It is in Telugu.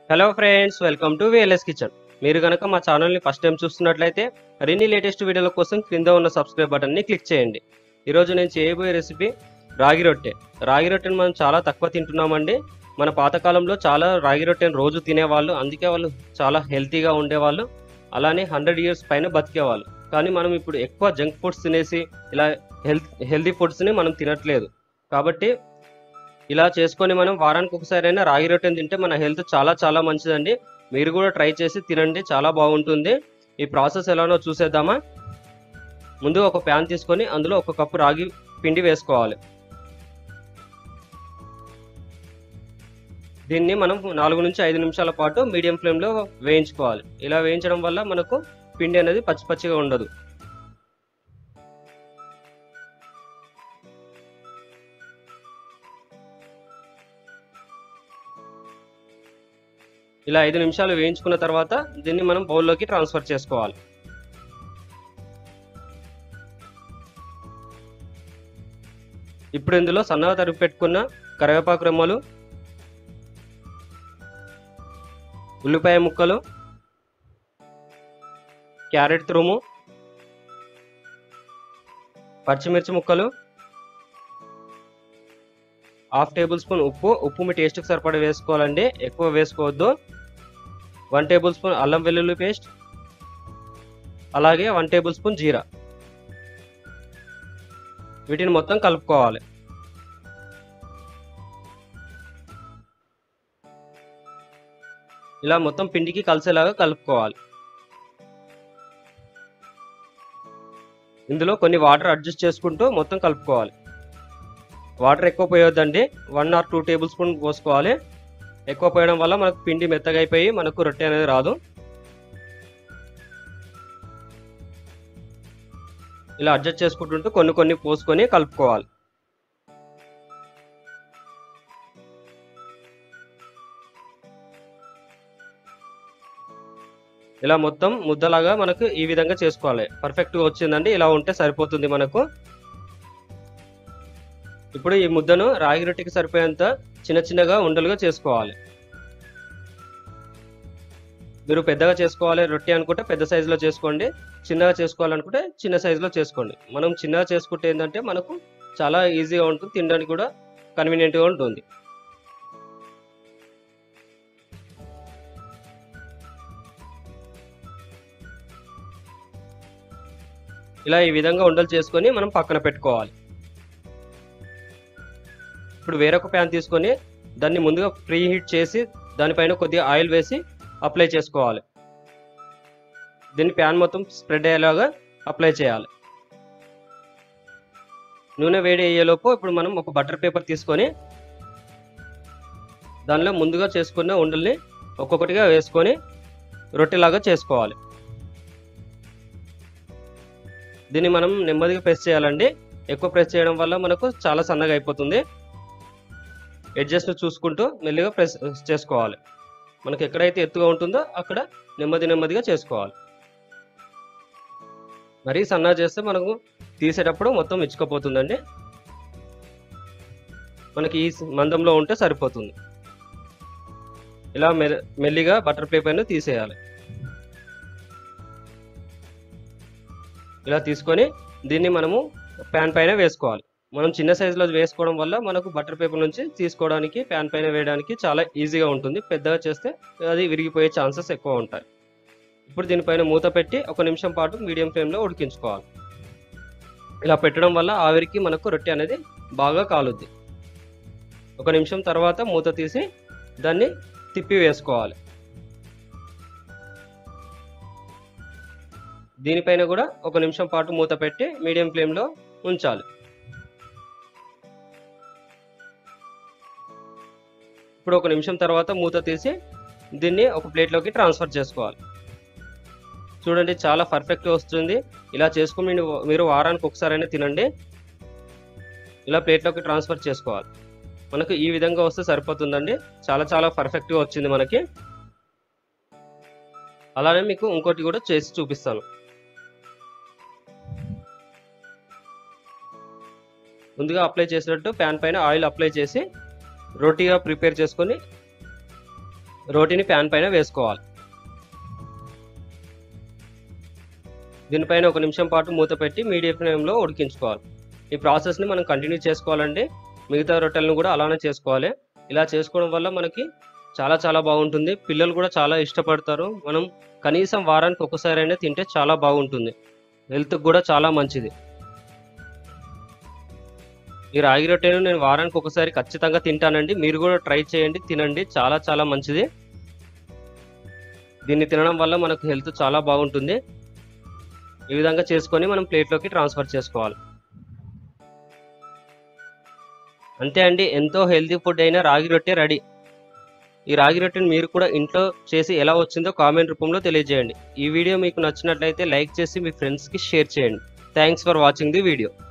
hello friends welcome to VLS kitchen మీరు కనుక మా ఛానల్ని ఫస్ట్ టైం చూస్తున్నట్లయితే మరిన్ని లేటెస్ట్ వీడియోల కోసం క్రింద ఉన్న సబ్స్క్రైబ్ బటన్ని క్లిక్ చేయండి ఈరోజు నేను చేయబోయే రెసిపీ రాగి రొట్టె రాగి రొట్టెని మనం చాలా తక్కువ తింటున్నామండి మన పాతకాలంలో చాలా రాగి రొట్టెని రోజు తినేవాళ్ళు అందుకే వాళ్ళు చాలా హెల్తీగా ఉండేవాళ్ళు అలానే హండ్రెడ్ ఇయర్స్ పైన బతికేవాళ్ళు కానీ మనం ఇప్పుడు ఎక్కువ జంక్ ఫుడ్స్ తినేసి ఇలా హెల్త్ హెల్తీ ఫుడ్స్ని మనం తినట్లేదు కాబట్టి ఇలా చేసుకొని మనం వారానికి ఒకసారి అయినా రాగి రొట్టెని తింటే మన హెల్త్ చాలా చాలా మంచిదండి మీరు కూడా ట్రై చేసి తినండి చాలా బాగుంటుంది ఈ ప్రాసెస్ ఎలానో చూసేద్దామా ముందు ఒక ప్యాన్ తీసుకొని అందులో ఒక కప్పు రాగి పిండి వేసుకోవాలి దీన్ని మనం నాలుగు నుంచి ఐదు నిమిషాల పాటు మీడియం ఫ్లేమ్లో వేయించుకోవాలి ఇలా వేయించడం వల్ల మనకు పిండి అనేది పచ్చి పచ్చిగా ఉండదు ఇలా ఐదు నిమిషాలు వేయించుకున్న తర్వాత దీన్ని మనం బౌల్లోకి ట్రాన్స్ఫర్ చేసుకోవాలి ఇప్పుడు ఇందులో సన్నగా తరిగి పెట్టుకున్న కరివేపాకు రెమ్మలు ఉల్లిపాయ ముక్కలు క్యారెట్ తురుము పచ్చిమిర్చి ముక్కలు హాఫ్ టేబుల్ స్పూన్ ఉప్పు ఉప్పు మీ టేస్ట్కి సరిపడా వేసుకోవాలండి ఎక్కువ వేసుకోవద్దు వన్ టేబుల్ స్పూన్ అల్లం వెల్లుల్లి పేస్ట్ అలాగే వన్ టేబుల్ స్పూన్ జీరా వీటిని మొత్తం కలుపుకోవాలి ఇలా మొత్తం పిండికి కలిసేలాగా కలుపుకోవాలి ఇందులో కొన్ని వాటర్ అడ్జస్ట్ చేసుకుంటూ మొత్తం కలుపుకోవాలి వాటర్ ఎక్కువ పోయొద్దండి one or two tablespoon పోసుకోవాలి ఎక్కువ పోయడం వల్ల మనకు పిండి మెత్తగా అయిపోయి మనకు రొట్టె అనేది రాదు ఇలా అడ్జస్ట్ చేసుకుంటుంటూ కొన్ని కొన్ని పోసుకొని కలుపుకోవాలి ఇలా మొత్తం ముద్దలాగా మనకు ఈ విధంగా చేసుకోవాలి పర్ఫెక్ట్గా వచ్చిందండి ఇలా ఉంటే సరిపోతుంది మనకు ఇప్పుడు ఈ ముద్దను రాగి రొట్టెకి సరిపోయేంత చిన్న చిన్నగా ఉండలుగా చేసుకోవాలి మీరు పెద్దగా చేసుకోవాలి రొట్టె అనుకుంటే పెద్ద సైజులో చేసుకోండి చిన్నగా చేసుకోవాలనుకుంటే చిన్న సైజులో చేసుకోండి మనం చిన్నగా చేసుకుంటే ఏంటంటే మనకు చాలా ఈజీగా ఉంటుంది తినడానికి కూడా కన్వీనియంట్గా ఉంటుంది ఇలా ఈ విధంగా ఉండలు చేసుకొని మనం పక్కన పెట్టుకోవాలి ఇప్పుడు వేరొక ప్యాన్ తీసుకొని దాన్ని ముందుగా ప్రీ హీట్ చేసి దానిపైన కొద్దిగా ఆయిల్ వేసి అప్లై చేసుకోవాలి దీన్ని ప్యాన్ మొత్తం స్ప్రెడ్ అయ్యేలాగా అప్లై చేయాలి నూనె వేడి అయ్యేలోపు ఇప్పుడు మనం ఒక బటర్ పేపర్ తీసుకొని దానిలో ముందుగా చేసుకున్న ఉండల్ని ఒక్కొక్కటిగా వేసుకొని రొట్టెలాగా చేసుకోవాలి దీన్ని మనం నెమ్మదిగా ప్రెస్ చేయాలండి ఎక్కువ ప్రెస్ చేయడం వల్ల మనకు చాలా సన్నగా అయిపోతుంది ఎడ్జస్ట్ చూసుకుంటూ మెల్లిగా ప్రెస్ చేసుకోవాలి మనకి ఎక్కడైతే ఎత్తుగా ఉంటుందో అక్కడ నెమ్మది నెమ్మదిగా చేసుకోవాలి మరీ సన్నగా చేస్తే మనకు తీసేటప్పుడు మొత్తం ఇచ్చుకపోతుందండి మనకి ఈ మందంలో ఉంటే సరిపోతుంది ఇలా మెల్లిగా బటర్ పేపర్ను తీసేయాలి ఇలా తీసుకొని దీన్ని మనము ప్యాన్ పైన వేసుకోవాలి మనం చిన్న సైజులో వేసుకోవడం వల్ల మనకు బటర్ పేపర్ నుంచి తీసుకోవడానికి ప్యాన్ పైన వేయడానికి చాలా ఈజీగా ఉంటుంది పెద్దగా చేస్తే అది విరిగిపోయే ఛాన్సెస్ ఎక్కువ ఉంటాయి ఇప్పుడు దీనిపైన మూత పెట్టి ఒక నిమిషం పాటు మీడియం ఫ్లేమ్లో ఉడికించుకోవాలి ఇలా పెట్టడం వల్ల ఆవిరికి మనకు రొట్టె అనేది బాగా కాలుద్ది ఒక నిమిషం తర్వాత మూత తీసి దాన్ని తిప్పి వేసుకోవాలి దీనిపైన కూడా ఒక నిమిషం పాటు మూత పెట్టి మీడియం ఫ్లేమ్లో ఉంచాలి ఇప్పుడు ఒక నిమిషం తర్వాత మూత తీసి దీన్ని ఒక ప్లేట్లోకి ట్రాన్స్ఫర్ చేసుకోవాలి చూడండి చాలా పర్ఫెక్ట్గా వస్తుంది ఇలా చేసుకుని మీరు వారానికి ఒకసారైనా తినండి ఇలా ప్లేట్లోకి ట్రాన్స్ఫర్ చేసుకోవాలి మనకు ఈ విధంగా వస్తే సరిపోతుందండి చాలా చాలా పర్ఫెక్ట్గా వచ్చింది మనకి అలానే మీకు ఇంకోటి కూడా చేసి చూపిస్తాను ముందుగా అప్లై చేసినట్టు ప్యాన్ పైన ఆయిల్ అప్లై చేసి రోటీగా ప్రిపేర్ చేసుకొని రోటీని ప్యాన్ పైన వేసుకోవాలి దీనిపైన ఒక నిమిషం పాటు మూత పెట్టి మీడియం ఫ్లేమ్లో ఉడికించుకోవాలి ఈ ప్రాసెస్ని మనం కంటిన్యూ చేసుకోవాలండి మిగతా రొట్టెలను కూడా అలానే చేసుకోవాలి ఇలా చేసుకోవడం వల్ల మనకి చాలా చాలా బాగుంటుంది పిల్లలు కూడా చాలా ఇష్టపడతారు మనం కనీసం వారానికి ఒకసారి అయినా తింటే చాలా బాగుంటుంది హెల్త్కి కూడా చాలా మంచిది ఈ రాగి రొట్టెను నేను వారానికి ఒకసారి ఖచ్చితంగా తింటానండి మీరు కూడా ట్రై చేయండి తినండి చాలా చాలా మంచిది దీన్ని తినడం వల్ల మనకు హెల్త్ చాలా బాగుంటుంది ఈ విధంగా చేసుకొని మనం ప్లేట్లోకి ట్రాన్స్ఫర్ చేసుకోవాలి అంతే అండి ఎంతో హెల్తీ ఫుడ్ అయిన రాగి రొట్టె రెడీ ఈ రాగి రొట్టెని మీరు కూడా ఇంట్లో చేసి ఎలా వచ్చిందో కామెంట్ రూపంలో తెలియజేయండి ఈ వీడియో మీకు నచ్చినట్లయితే లైక్ చేసి మీ ఫ్రెండ్స్కి షేర్ చేయండి thanks for watching the video